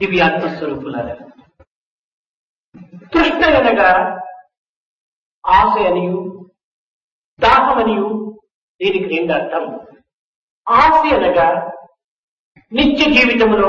ఇవి ఆత్మస్వరూపులారా తృష్ణ అనగా ఆశ అనియు దాహమనియు దీనికి రెండు అర్థం ఆశ అనగా నిత్య జీవితంలో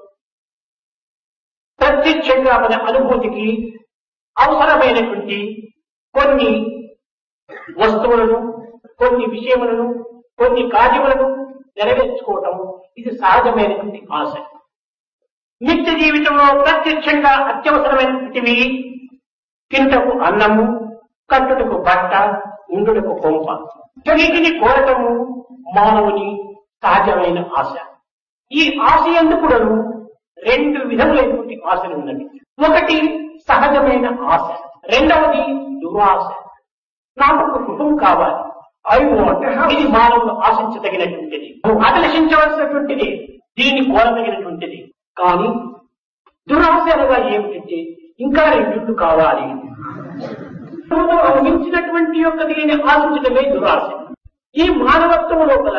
ప్రత్యక్షంగా మన అనుభూతికి అవసరమైనటువంటి కొన్ని వస్తువులను కొన్ని విషయములను కొన్ని కార్యములను నెరవేర్చుకోవటం ఇది సహజమైనటువంటి ఆశ నిత్య జీవితంలో ప్రత్యక్షంగా అత్యవసరమైనటువంటివి తింటకు అన్నము కట్టుటకు బట్ట ఉండుటకు కొంప వీటిని కోరటము మానవుని సహజమైన ఆశ ఈ ఆశ ఎందుకుడను రెండు విధములైనటువంటి ఆశలు ఉన్నవి ఒకటి సహజమైన ఆశ రెండవది దురాశ నాకు ఒక కుటుంబం కావాలి ఐ వాంట్ ఇది మానవుడు ఆశించదగినటువంటిది అభిలషించవలసినటువంటిది దీన్ని కోరదగినటువంటిది కానీ దురాశ అనగా ఏమిటంటే ఇంకా రెండింటి కావాలి మించినటువంటి యొక్క దీన్ని ఆశించడమే దురాశ ఈ మానవత్వం లోపల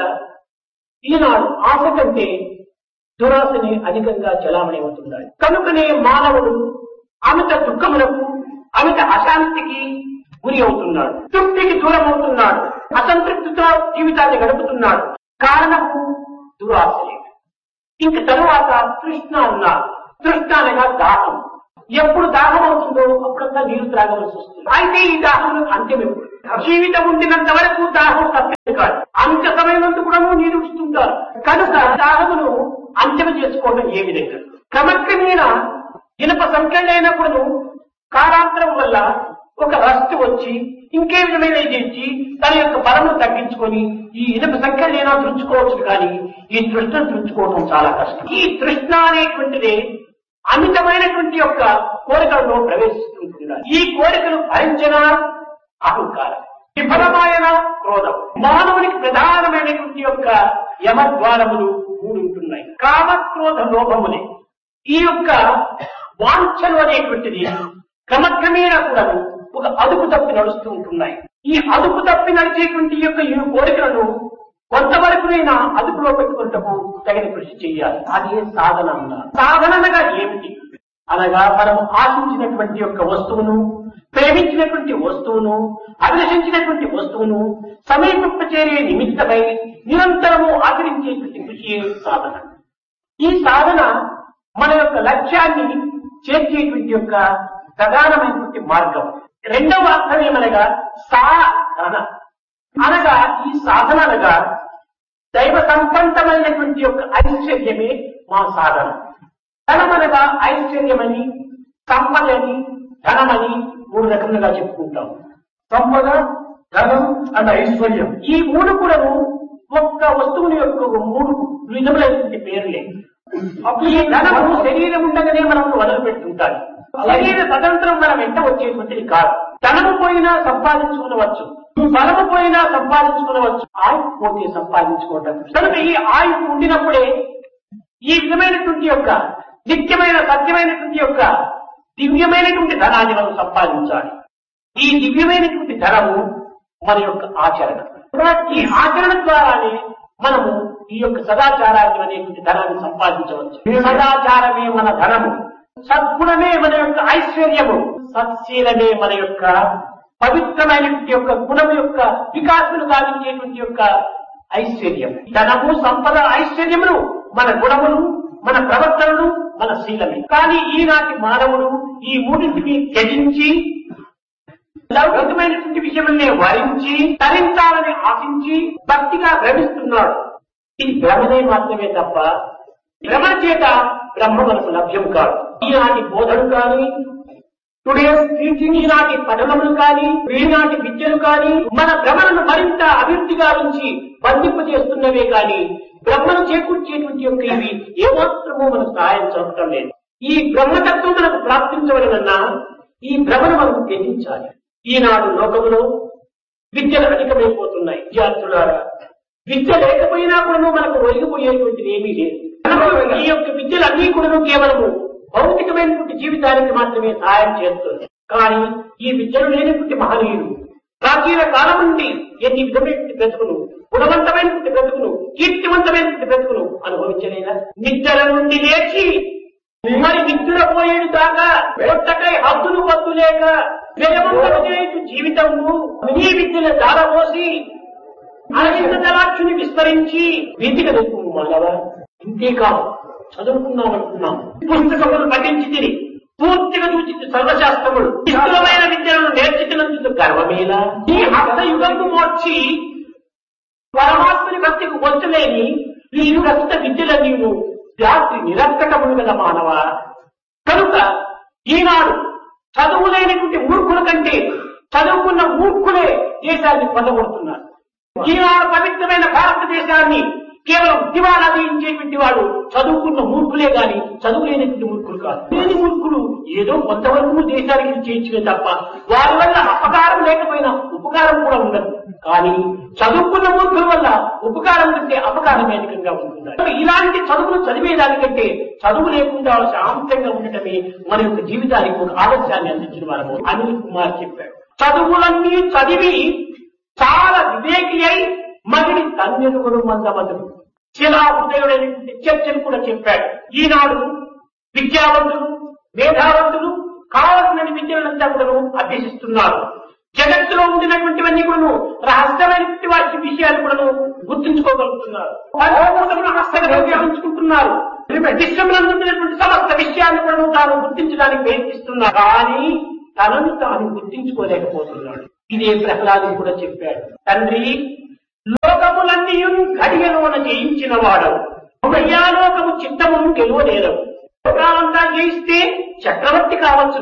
ఈనాడు ఆశ కంటే దురాశని అధికంగా చలామణి అవుతున్నాయి కనుకనే మానవుడు అమిత దుఃఖములకు అమిత అశాంతికి గురి అవుతున్నాడు తృప్తికి దూరం అవుతున్నాడు అసంతృప్తితో జీవితాన్ని గడుపుతున్నాడు కారణము దురాశలే ఇంక తరువాత తృష్ణ అన్నారు తృష్ణ అనగా దాహం ఎప్పుడు దాహం అవుతుందో అప్పుడంతా నీరు త్రాగవలసి వస్తుంది అయితే ఈ దాహం అంత్యం ఎప్పుడు జీవితం ఉండినంత వరకు దాహం తప్పేది కాదు అంత్య సమయమందు కూడా నీరు ఇస్తుంటారు కనుక దాహమును అంత్యం చేసుకోవడం ఏ విధంగా క్రమక్రమేణా ఇనప సంఖ్యలైనప్పుడు కాలాంతరం వల్ల ఒక రస్ట్ వచ్చి ఇంకే విధమైన ఇది ఇచ్చి తన యొక్క బలము తగ్గించుకొని ఈ ఇనుప సంఖ్యలైనా తుంచుకోవచ్చు కానీ ఈ తృష్ణను తుంచుకోవడం చాలా కష్టం ఈ తృష్ణ అనేటువంటిది అమితమైనటువంటి యొక్క కోరికలలో ప్రవేశిస్తుంటున్నారు ఈ కోరికలు భరించిన అహంకారం విఫలమైన క్రోధం మానవునికి ప్రధానమైనటువంటి యొక్క యమద్వారములు మూడు ఉంటున్నాయి కామక్రోధ లోభములే ఈ యొక్క వాంఛలు అనేటువంటిది క్రమక్రమేణా కూడా ఒక అదుపు తప్పి నడుస్తూ ఉంటున్నాయి ఈ అదుపు తప్పి నడిచేటువంటి యొక్క ఈ కోరికలను కొంతవరకునైనా అదుపులో పెట్టుకుంటకు తగిన కృషి చేయాలి అది సాధన అన్నారు సాధన అనగా ఏమిటి అనగా మనం ఆశించినటువంటి యొక్క వస్తువును ప్రేమించినటువంటి వస్తువును అభిలషించినటువంటి వస్తువును సమీపింప చేరే నిమిత్తమై నిరంతరము ఆచరించేటువంటి కృషి సాధన ఈ సాధన మన యొక్క లక్ష్యాన్ని చేర్చేటువంటి యొక్క ప్రధానమైనటువంటి మార్గం రెండవ అర్థం ఏమనగా సాధన అనగా ఈ సాధన అనగా దైవ సంబంధమైనటువంటి యొక్క ఐశ్వర్యమే మా సాధన ధనమనగా ఐశ్వర్యమని సంపదని ధనమని మూడు రకములుగా చెప్పుకుంటాం సంపద ధనం అండ్ ఐశ్వర్యం ఈ మూడు కూడా ఒక్క వస్తువుని యొక్క మూడు విధములైనటువంటి పేర్లే ఈ ధనము శరీరం ఉండగానే మనం వదిలి పెడుతుంటాడు శరీర తదంతరం మనం వెంట వచ్చేటువంటిది కాదు ధనము పోయినా సంపాదించుకునవచ్చు బలము పోయినా సంపాదించుకునవచ్చు ఆయువు పోతే సంపాదించుకోవటం కనుక ఈ ఆయువు ఉండినప్పుడే ఈ విధమైనటువంటి యొక్క నిత్యమైన సత్యమైనటువంటి యొక్క దివ్యమైనటువంటి ధనాన్ని మనం సంపాదించాలి ఈ దివ్యమైనటువంటి ధనము మన యొక్క ఆచరణ ఈ ఆచరణ ద్వారానే మనము ఈ యొక్క సదాచారాన్ని అనేటువంటి ధనాన్ని సంపాదించవచ్చు సదాచారమే మన ధనము సద్గుణమే మన యొక్క ఐశ్వర్యము సత్శీలమే మన యొక్క పవిత్రమైనటువంటి యొక్క గుణం యొక్క వికాసమును సాధించేటువంటి యొక్క ఐశ్వర్యం ధనము సంపద ఐశ్వర్యములు మన గుణములు మన ప్రవర్తనలు మన శీలమే కానీ ఈనాటి మానవుడు ఈ మూడింటిని త్యజించి లౌకికమైనటువంటి విషయములనే వరించి తరించాలని ఆశించి భక్తిగా భ్రమిస్తున్నాడు ఇది భ్రమనే మాత్రమే తప్ప భ్రమ చేత బ్రహ్మ మనకు లభ్యం కాదు ఈనాటి బోధలు కానీ టుడేస్ టీచింగ్ ఈనాటి పఠనములు కానీ ఈనాటి విద్యలు కానీ మన భ్రమలను మరింత అభివృద్ధిగా ఉంచి బంధింప చేస్తున్నవే కానీ బ్రహ్మను చేకూర్చేటువంటి యొక్క ఇవి ఏమాత్రమూ మనకు సహాయం చెప్పడం లేదు ఈ బ్రహ్మతత్వం మనకు ప్రాప్తించవలనన్నా ఈ భ్రమను మనం త్యజించాలి ఈనాడు లోకములో విద్యలు అధికమైపోతున్నాయి విద్యార్థులారా విద్య లేకపోయినా కూడా మనకు ఒరిగిపోయేటువంటిది ఏమీ లేదు మనకు ఈ యొక్క విద్యలు అన్ని కూడా కేవలము భౌతికమైనటువంటి జీవితానికి మాత్రమే సహాయం చేస్తుంది కానీ ఈ విద్యలు లేనటువంటి మహనీయులు ప్రాచీన కాలం నుండి ఎన్ని విధమైనటువంటి బ్రతుకులు గుణవంతమైనటువంటి బ్రతుకులు కీర్తివంతమైనటువంటి బ్రతుకులు అనుభవించలేదా నిద్ర నుండి లేచి మరి నిద్ర పోయేడు దాకా పొట్టకై హద్దులు పద్దు లేక వెలమంతలు చేయు జీవితము నీ విద్యల దారపోసి అరవింద దళాక్షుని విస్తరించి వీధికి వెళ్తూ మానవ ఇంతే కాదు చదువుకున్నాం అనుకున్నాం పుస్తకములు పఠించి తిని పూర్తిగా చూచి సర్వశాస్త్రములు ఇష్టమైన విద్యలను నేర్చుకున్నందుకు గర్వమేలా ఈ హస్త యుగము మోర్చి పరమాత్మని భక్తికి వచ్చలేని ఈ రక్త విద్యల నీవు జాతి నిరర్థకములు గల మానవ కనుక ఈనాడు చదువులేనటువంటి మూర్ఖుల కంటే చదువుకున్న మూర్ఖులే దేశాన్ని పొందబడుతున్నారు ఈనాడు పవిత్రమైన భారతదేశాన్ని కేవలం దివాలా తీయించేటువంటి వాడు చదువుకున్న మూర్ఖులే గాని చదువులేనటువంటి మూర్ఖులు కాదు లేని మూర్ఖులు ఏదో కొంతవరకు దేశానికి చేయించలే తప్ప వారి వల్ల అపకారం లేకపోయినా ఉపకారం కూడా ఉండదు కానీ చదువుకున్న మూర్ఖుల వల్ల ఉపకారం కంటే అపకారం అధికంగా ఉంటుంది ఇలాంటి చదువులు చదివేదానికంటే చదువు లేకుండా శాంతంగా ఉండటమే మన యొక్క జీవితానికి ఒక ఆదర్శాన్ని అందించిన వారము అనిల్ కుమార్ చెప్పాడు చదువులన్నీ చదివి చాలా వివేకి అయి మగిడి తన్నెరుగుడు మందమదుడు శిలా హృదయుడైనటువంటి చర్చను కూడా చెప్పాడు ఈనాడు విద్యావంతులు మేధావంతులు కావలసిన విద్యలంతా కూడా అభ్యసిస్తున్నారు జగత్తులో ఉండినటువంటివన్నీ కూడా రహస్యమైనటువంటి వాటి విషయాలు కూడా గుర్తుంచుకోగలుగుతున్నారు పరమోన్నతమును హస్తగతం వ్యాపించుకుంటున్నారు విశ్వములందు ఉండినటువంటి సమస్త విషయాన్ని కూడా తాను గుర్తించడానికి ప్రయత్నిస్తున్నారు కానీ తనను తాను గుర్తించుకోలేకపోతున్నాడు ఇదే ప్రహ్లాదు కూడా చెప్పాడు తండ్రి లోకములన్నీ గడియలోన జయించిన వాడవు లోకము చిత్తమును గెలువలేరవు లోకాలంతా జయిస్తే చక్రవర్తి కావచ్చు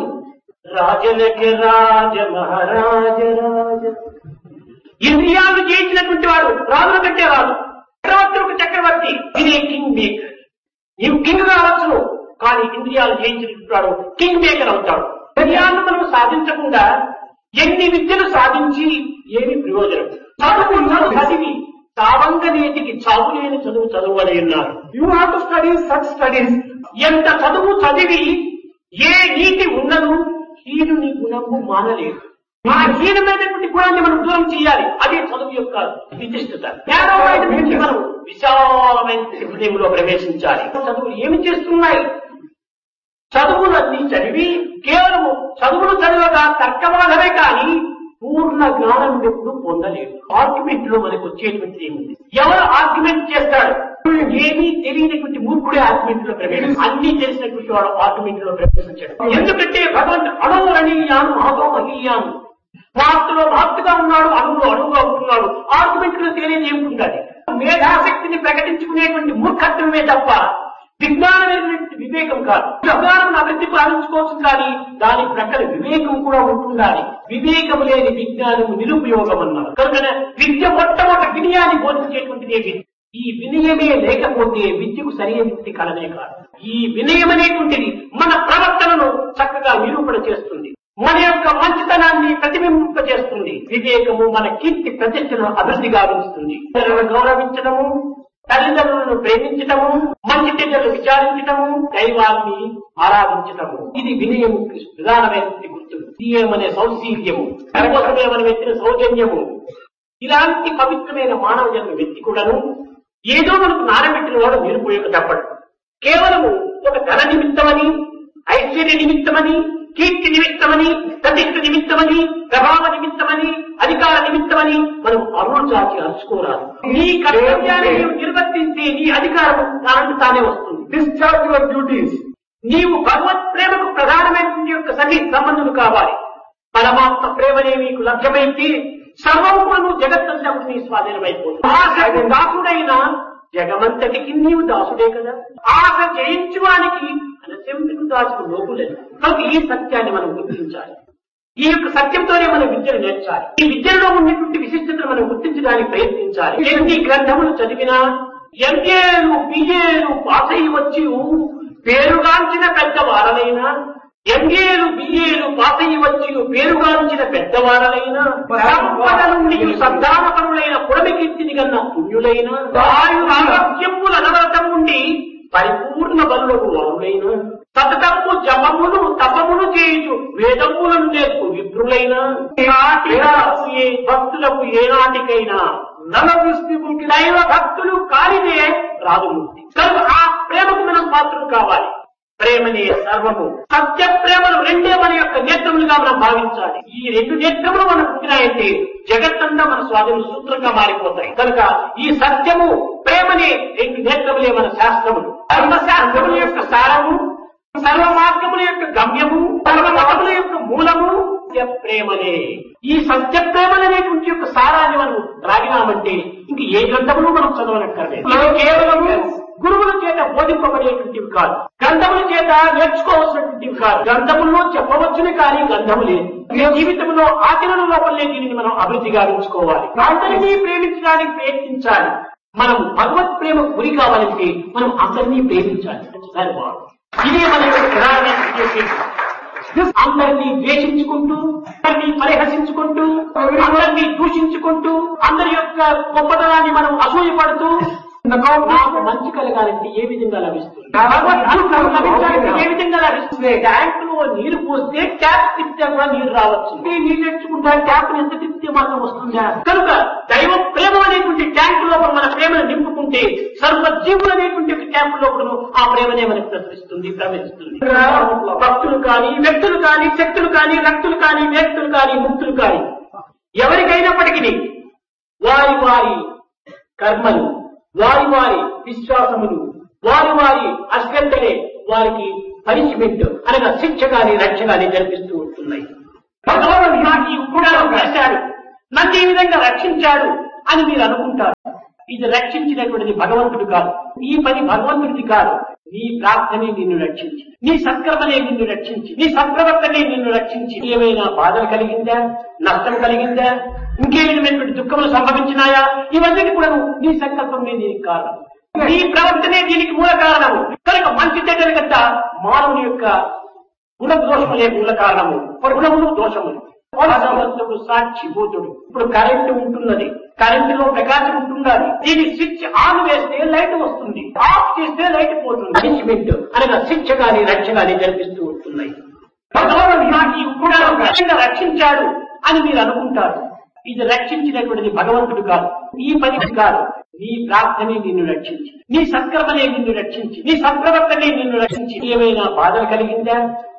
రాజలకి రాజ మహారాజ రాజ ఇంద్రియాలను జయించినటువంటి వాడు రాజుల కంటే రాజు చక్రవర్తి ఒక చక్రవర్తి ఇదే కింగ్ మేకర్ నీవు కింగ్ కావచ్చును కానీ ఇంద్రియాలు జయించినటువంటి వాడు కింగ్ మేకర్ అవుతాడు ఇంద్రియాలను మనం సాధించకుండా ఎన్ని విద్యలు సాధించి ఏమి ప్రయోజనం చదువు చదువు చదివి సావంగనేటికి చావు లేని చదువు చదువుని ఉన్నారు You have to study such studies. ఎంత చదువు చదివి ఏ నీతి ఉన్నదు హీనుని గుణము మానలేదు ఆ హీనమైనటువంటి గుణాన్ని మనం దూరం చేయాలి అదే చదువు యొక్క విశిష్టత జ్ఞానమైనటువంటి మనం విశాలమైన హృదయంలో ప్రవేశించాలి చదువులు ఏమి చేస్తున్నాయి చదువులన్నీ చదివి కేవలము చదువులు చదివగా తర్కవాదమే కానీ పూర్ణ జ్ఞానం ఎప్పుడు పొందలేదు ఆర్గ్యుమెంట్ లో మనకు వచ్చేటువంటి ఏముంది ఎవరు ఆర్గ్యుమెంట్ చేస్తాడు ఏమీ తెలియనటువంటి మూర్ఖుడే ఆర్గ్యుమెంట్ లో ప్రవేశం అన్ని తెలిసినటువంటి వాడు ఆర్గ్యుమెంట్ లో ప్రవేశించాడు ఎందుకంటే భగవంతుడు అణువురణీయాను మహతో మహీయాను మార్పులో మార్పుగా ఉన్నాడు అణువులో అణువుగా ఉంటున్నాడు ఆర్గ్యుమెంట్ లో తెలియదు ఏముండాలి మేధాశక్తిని ప్రకటించుకునేటువంటి మూర్ఖత్వమే తప్ప విజ్ఞానమైనటువంటి వివేకం కాదు విజ్ఞానం అభివృద్ధి ప్రారంభించుకోవచ్చు కానీ దాని ప్రక్కన వివేకం కూడా ఉంటుండాలి వివేకం లేని విజ్ఞానం నిరుపయోగం అన్నారు కనుక విద్య మొట్టమొదటి వినయాన్ని బోధించేటువంటిదే విద్య ఈ వినయమే లేకపోతే విద్యకు సరైనటువంటి కళనే కాదు ఈ వినయం అనేటువంటిది మన ప్రవర్తనను చక్కగా నిరూపణ చేస్తుంది మన యొక్క మంచితనాన్ని ప్రతిబింబింప చేస్తుంది వివేకము మన కీర్తి ప్రతిష్టను అభివృద్ధి గావిస్తుంది ఇతరులను గౌరవించడము తల్లిదండ్రులను ప్రేమించటము మంచి చెడ్డలు విచారించటము దైవాన్ని ఆరాధించటము ఇది వినయము ప్రధానమైనటువంటి గుర్తు వినయమనే సౌశీల్యము దానికోసమే మనం ఎత్తిన సౌజన్యము ఇలాంటి పవిత్రమైన మానవ జన్మ వ్యక్తి కూడాను ఏదో మనకు నానబెట్టిన వాడు నిరుపయోగ తప్పడు కేవలము ఒక ధన నిమిత్తమని ఐశ్వర్య నిమిత్తమని కీర్తి నిమిత్తమని ప్రతిష్ఠ నిమిత్తమని ప్రభావ నిమిత్తమని అధికార నిమిత్తమని మనం అరుణ చాచి అరుచుకోరాదు నీ కర్తవ్యాన్ని నీవు నిర్వర్తించి నీ అధికారం దానికి తానే వస్తుంది Discharge your duties. నీవు భగవత్ ప్రేమకు ప్రధానమైనటువంటి యొక్క సన్ని సంబంధులు కావాలి పరమాత్మ ప్రేమనే నీకు లభ్యమైతే సర్వమును జగత్తంతా కూడా నీ స్వాధీనమైపోతుంది ఆశకు దాసుడైన జగమంతటికి నీవు దాసుడే కదా ఆశ జయించువానికి అనసెందుకు దాసుకు లోకులేదు కనుక ఈ సత్యాన్ని మనం గుర్తించాలి ఈ యొక్క సత్యంతోనే మనం విద్యను నేర్చాలి ఈ విద్యలో ఉన్నటువంటి విశిష్టతను మనం గుర్తించడానికి ప్రయత్నించాలి ఎన్ని గ్రంథములు చదివినా ఎంఏలు బిఏలు పాస్ అయి వచ్చి పేరుగాంచిన పెద్దవారలైనా ఎంఏలు బిఏలు పాస్ అయి వచ్చి పేరుగాంచిన పెద్దవారలైనా సంపద నుండి సంతానపరులైన పుడమి కీర్తిని కన్నా పుణ్యులైన ఆయు ఆరోగ్యముల అనవరతం నుండి పరిపూర్ణ బలులకు వారులైన సతతము జపములు తపములు చేయు వేదములను నేర్పు విప్రులైన నాటినాకు ఏ భక్తులకు ఏనాటికైనా నల విష్ణువుకి దైవ భక్తులు కాలిదే రాదు ముక్తి కనుక ఆ ప్రేమకు మనం పాత్రలు కావాలి ప్రేమ ప్రేమనే సర్వము సత్య ప్రేమలు రెండే మన యొక్క నేత్రములుగా మనం భావించాలి ఈ రెండు నేత్రములు మనకు పుట్టినాయంటే జగత్తంతా మన స్వాధీన సూత్రంగా మారిపోతాయి కనుక ఈ సత్యము ప్రేమనే రెండు నేత్రములే మన శాస్త్రములు ధర్మశాస్త్రముల యొక్క సారము సర్వ మార్గముల యొక్క గమ్యము సర్వ మతముల యొక్క మూలము సత్య ప్రేమలే ఈ సత్య ప్రేమలనేటువంటి యొక్క సారాన్ని మనం రాగినామంటే ఇంక ఏ గ్రంథములు మనం చదవనక్కర్లేదు ఇవి కేవలము గురువుల చేత బోధింపబడేటువంటివి కాదు గ్రంథముల చేత నేర్చుకోవాల్సినటువంటివి కాదు గ్రంథముల్లో చెప్పవచ్చునే కానీ గ్రంథము లేదు ఈ జీవితంలో ఆచరణ లోపలనే దీనిని మనం అభివృద్ధి గావించుకోవాలి అందరినీ ప్రేమించడానికి ప్రయత్నించాలి మనం భగవత్ ప్రేమ గురి కావాలంటే మనం అందరినీ ప్రేమించాలి దాని బాగుంది ఇదే మన యొక్క ప్రధాన ఉద్దేశం. అందరినీ ద్వేషించుకుంటూ అందరినీ పరిహసించుకుంటూ అందరినీ దూషించుకుంటూ అందరి యొక్క గొప్పతనాన్ని మనం అసూయపడుతూ నాకు మంచి కలగాలంటే ఏ విధంగా లభిస్తుంది భగవద్ అనుగ్రహం లభించాలంటే ఏ విధంగా లభిస్తుంది ట్యాంక్ లో నీరు పోస్తే ట్యాప్ తిప్పితే కూడా నీరు రావచ్చు ఈ నీళ్ళు తెచ్చుకుంటా ట్యాప్ ఎంత తిప్పితే మాత్రం వస్తుందా కనుక దైవ ప్రేమ అనేటువంటి ట్యాంక్ లోపల మన ప్రేమను నింపుకుంటే సర్వ జీవులు అనేటువంటి ఒక ట్యాంక్ లోపల ఆ ప్రేమనే మనకు ప్రసరిస్తుంది ప్రవహిస్తుంది భక్తులు కానీ వ్యక్తులు కానీ శక్తులు కానీ రక్తులు కానీ వ్యక్తులు కానీ ముక్తులు కానీ ఎవరికైనప్పటికీ వారి వారి కర్మలు వారి వారి విశ్వాసములు వారి వారి అశ్రద్ధలే వారికి పనిష్మెంట్ అనగా శిక్ష గాని రక్ష గాని జరిపిస్తూ ఉంటున్నాయి భగవానుడు నాకు ఈ ఉపకారం చేశాడు నన్ను ఈ విధంగా రక్షించాడు అని మీరు అనుకుంటారు ఇది రక్షించినటువంటిది భగవంతుడు కాదు నీ పని భగవంతుడిది కాదు నీ ప్రార్థనే నిన్ను రక్షించి నీ సత్కర్మనే నిన్ను రక్షించి నీ సత్ప్రవర్తనే నిన్ను రక్షించి ఏమైనా బాధలు కలిగిందా నష్టం కలిగిందా ఇంకేమైనటువంటి దుఃఖములు సంభవించినాయా ఇవన్నీ కూడా నీ సంకల్పమే దీనికి కారణం నీ ప్రవర్తనే దీనికి మూల కారణము కనుక మంచి చెడ్డల కంట మానవుని యొక్క గుణ దోషములే మూల కారణము గుణములు దోషములు భగవంతుడు సాక్షిభూతుడు ఇప్పుడు కరెంటు ఉంటున్నది కరెంటులో ప్రకాశం ఉంటున్నది దీని స్విచ్ ఆన్ వేస్తే లైట్ వస్తుంది ఆఫ్ చేస్తే లైట్ పోతుంది పనిష్మెంట్ అనగా శిక్ష గాని రక్ష గాని జరిపిస్తూ ఉంటున్నాయి భగవానుడు నాకు ఈ ఉపకారం రక్షణ రక్షించాడు అని మీరు అనుకుంటారు ఇది రక్షించినటువంటిది భగవంతుడు కాదు నీ పని కాదు నీ ప్రార్థనే నిన్ను రక్షించి నీ సత్కర్మనే నిన్ను రక్షించి నీ సత్ప్రవర్తనే నిన్ను రక్షించి ఏమైనా బాధలు కలిగిందా